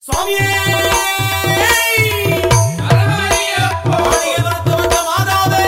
சுவாமியே மாளிகைபுரத்து வந்த மாதாவே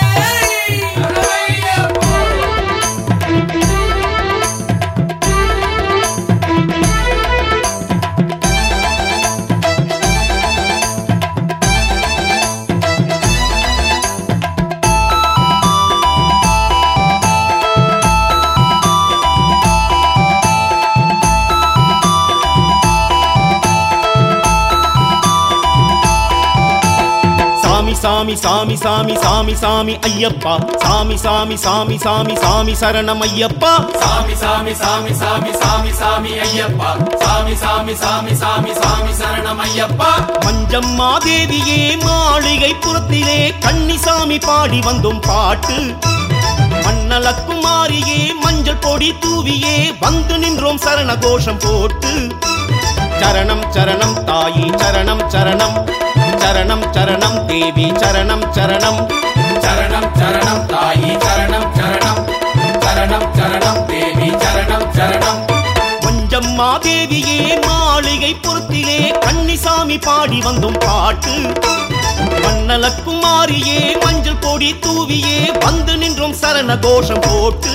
சாமி சாமி சாமி சாமி சாமி சாமி ஐயப்பா சாமி சாமி சாமி சாமி சாமி சரணம் ஐயப்பா சாமி சாமி சாமி சாமி சாமி சாமி ஐயப்பா சாமி சாமி சாமி சாமி சாமி சரணம் ஐயப்பா மஞ்சம்மா தேவியே மாளிகை புறத்திலே கன்னிசாமி பாடி வந்தோம் பாட்டு மண்ணலக்குமாரியே மஞ்சள் பொடி தூவியே வந்து நின்றோம் சரண கோஷம் போட்டு சரணம் சரணம் தாயி சரணம் சரணம் சரணம் சரணம் தேவி சரணம் சரணம் சரணம் சரணம் தாயி சரணம் சரணம் சரணம் சரணம் தேவி சரணம் சரணம் மஞ்சம்மா தேவியே மாளிகை புறத்திலே கன்னிசாமி பாடி வந்தோம் பாட்டு மண்ணலக்குமாரியே மஞ்சள் பொடி தூவியே வந்து நின்றோம் சரண கோஷம் போட்டு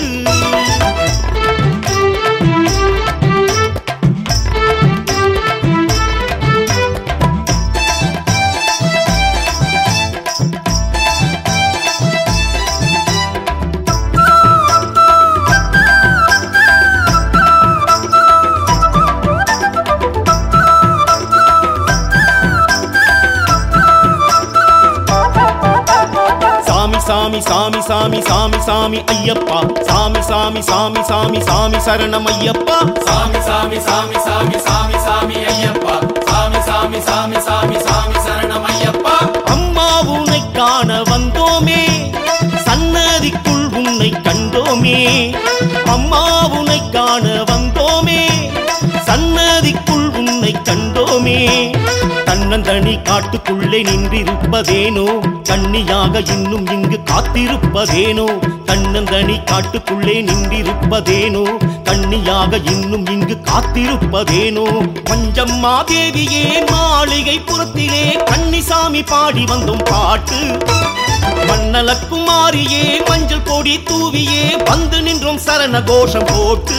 சாமி சாமி சாமி சாமி சாமி சாமி ஐயப்பா சாமி சாமி சாமி சாமி சாமி சரணம் ஐயப்பா சாமி சாமி சாமி சாமி சாமி சாமி ஐயப்பா சாமி சாமி சாமி சாமி சாமி சரணம் ஐயப்பா அம்மா உன்னை காண வந்தோமே சன்னதிக்குள் உன்னை கண்டோமே அம்மா உன்னை காண வந்தோமே சன்னதிக்குள் உன்னை கண்டோமே தன்னந்தனி காட்டுக்குள்ளே நின்றிருப்பதேனோ கன்னியாக இன்னும் இங்கு காத்திருப்பதேனோ தன்னந்தனி காட்டுக்குள்ளே நின்றிருப்பதேனோ கன்னியாக இன்னும் இங்கு காத்திருப்பதேனோ பஞ்சம்மா தேவியே மாளிகை புறத்திலே கன்னிசாமி பாடி வந்தோம் பாட்டு மண்ணலக்குமாரியே மஞ்சள் கொடி தூவியே வந்து நின்றோம் சரண கோஷம் போட்டு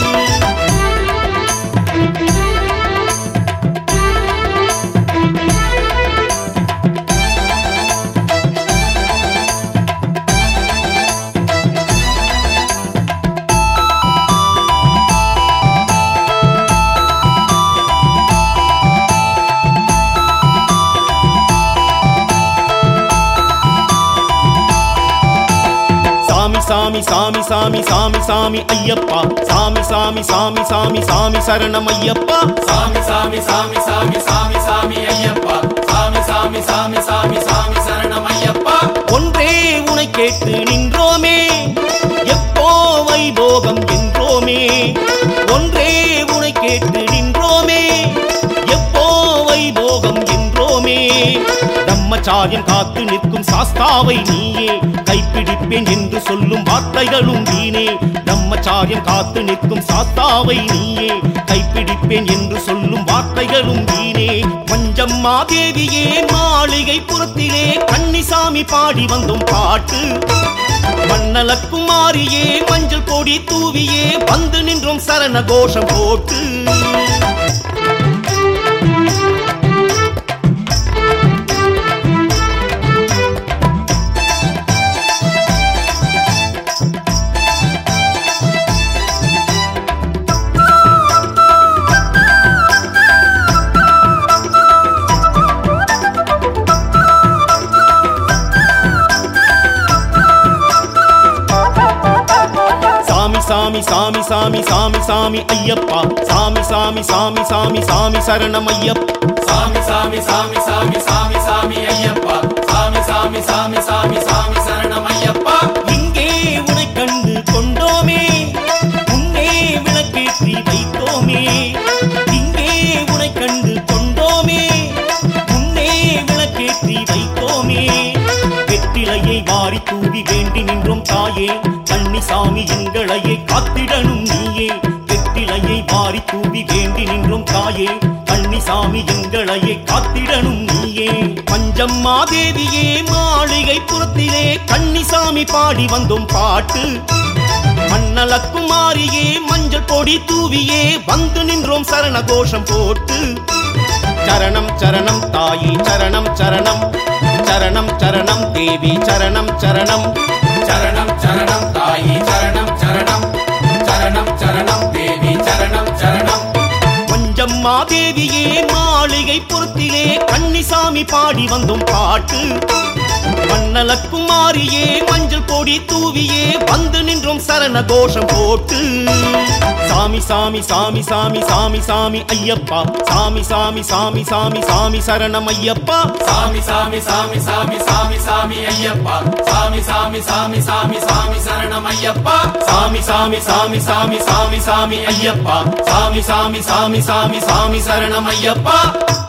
சாமி சாமி சாமி சாமி சாமி சாமி ஐயப்பா சாமி சாமி சாமி சாமி சாமி சரணம் ஐயப்பா சாமி சாமி சாமி சாமி சாமி சாமி ஐயப்பா சாமி சாமி சாமி சாமி சாமி சரணம் ஐயப்பா ஒன்றே உனை கேட்டு நின்றோமே எப்போ வைபோகம் என்றோமே ஒன்றே உனை கேட்டு நின்றோமே எப்போ வைபோகம் என்றோமே பிரம்மச்சாரியம் காத்து நிற்கும் சாஸ்தாவை நீயே கைப்பிடிப்பேன் என்று சொல்லும் வார்த்தைகளும் நீனே பிரம்மச்சாரியம் காத்து நிற்கும் சாஸ்தாவை நீயே கைப்பிடிப்பேன் என்று சொல்லும் வார்த்தைகளும் நீனே பஞ்சம்மா தேவியே மாளிகை புறத்திலே கன்னிசாமி பாடி வந்தோம் பாட்டு மண்ணலக்குமாரியே மஞ்சள் கொடி தூவியே வந்து நின்றோம் சரண கோஷம் போட்டு சாமி சாமி சாமி சாமி சாமி சாமி ஐயப்பா சாமி சாமி சாமி சாமி சாமி சரணம் ஐயப்பா சாமி சாமி சாமி சாமி சாமி சாமி ஐயப்பா சாமி சாமி சாமி சாமி சாமி சரணம் ஐயப்பா இங்கே உனை கண்டு கொண்டோமே உன்னே விளக்கேற்றி வைத்தோமே இங்கே உனை கண்டு கொண்டோமே உன்னே விளக்கேற்றி வைத்தோமே வெற்றிலையை வாரி தூவி வேண்டி நின்றோம் தாயே கன்னிசாமி எங்களையே காத்திடணும் நீயே வெற்றிலையை வாரி தூவி வேண்டி நின்றோம் தாயே கன்னி சாமி எங்களையே காத்திடணும் நீயே பஞ்சம்மா தேவியே மாளிகை புறத்திலே கன்னிசாமி பாடி வந்தோம் பாட்டு மண்ணலக்குமாரியே மஞ்சள் பொடி தூவியே வந்து நின்றோம் சரண கோஷம் போட்டு சரணம் சரணம் தாயி சரணம் சரணம் சரணம் சரணம் தேவி சரணம் சரணம் சரணம் சரணம் தாயி சரணம் சரணம் சரணம் சரணம் தேவி சரணம் சரணம் பஞ்சம்மா தேவியே மாளிகை பொறுத்திலே கன்னிசாமி பாடி வந்தோம் பாட்டு மண்ணலக்குமாரியே மஞ்சள் பொடி தூவியே வந்து நின்றோம் சரண கோஷம் போட்டு சாமி சாமி சாமி சாமி சாமி சாமி ஐயப்பா சாமி சாமி சாமி சாமி சாமி சரணம் ஐயப்பா சாமி சாமி சாமி சாமி சாமி சாமி ஐயப்பா சாமி சாமி சாமி சாமி சாமி சரணம் ஐயப்பா சாமி சாமி சாமி சாமி சாமி சாமி ஐயப்பா சாமி சாமி சாமி சாமி சாமி சரணம் ஐயப்பா